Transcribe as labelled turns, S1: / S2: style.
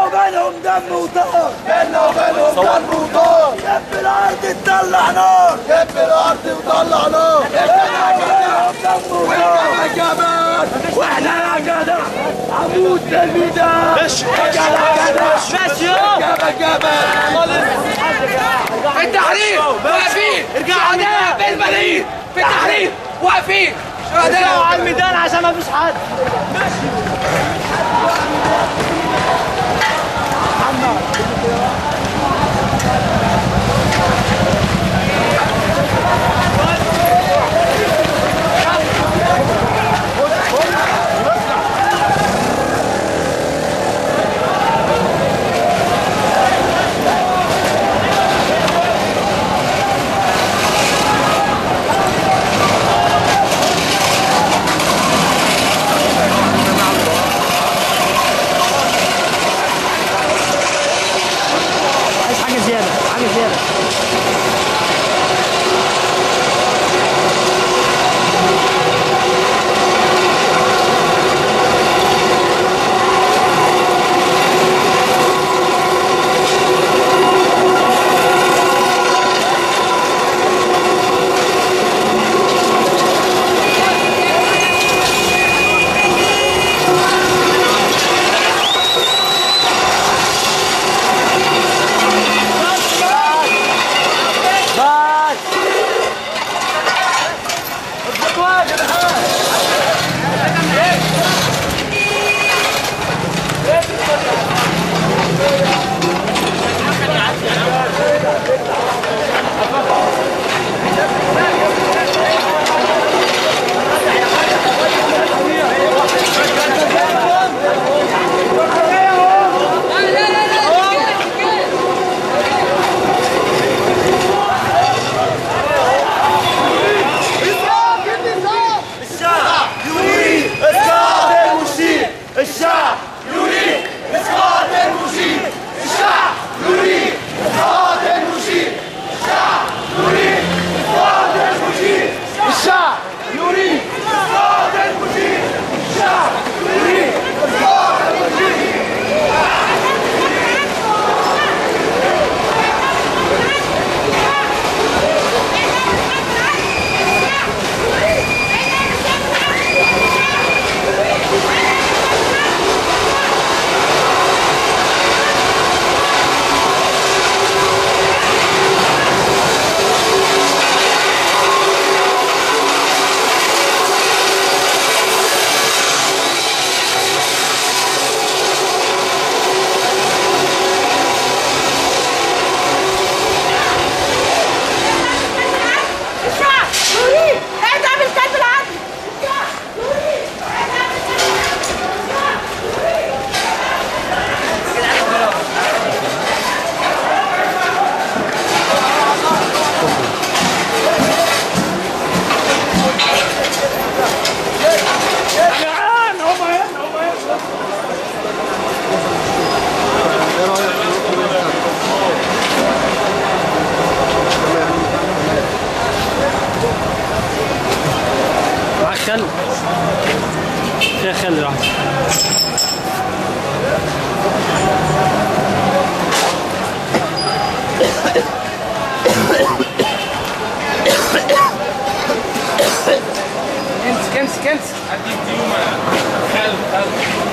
S1: وبينهم دم وطار بيننا وبينهم دم وطار كب الارض تطلع نار كب الارض وطلع نار بيننا وبينهم دم وطار جبل واحنا يا جدع عمود الميدان ماشي ماشي جبل جبل
S2: في التحرير واقفين شهداء بالملايين في التحرير واقفين شهداء
S3: على الميدان عشان ما فيش حد عايز حاجه زياده حاجه زياده
S1: الشعب يريد اسقاط المشير الشعب يريد اسقاط المشير الشعب يريد اسقاط المشير الشعب يريد اسقاط المشير الشعب يريد اسقاط المشير الشعب يريد اسقاط المشير
S4: الشعب يريد ادعم الكلب العدل الشعب يريد ادعم الكلب العدل
S3: معاك خل فيها خل واحد
S2: كنس كنس كنس اديك ديومه خل خل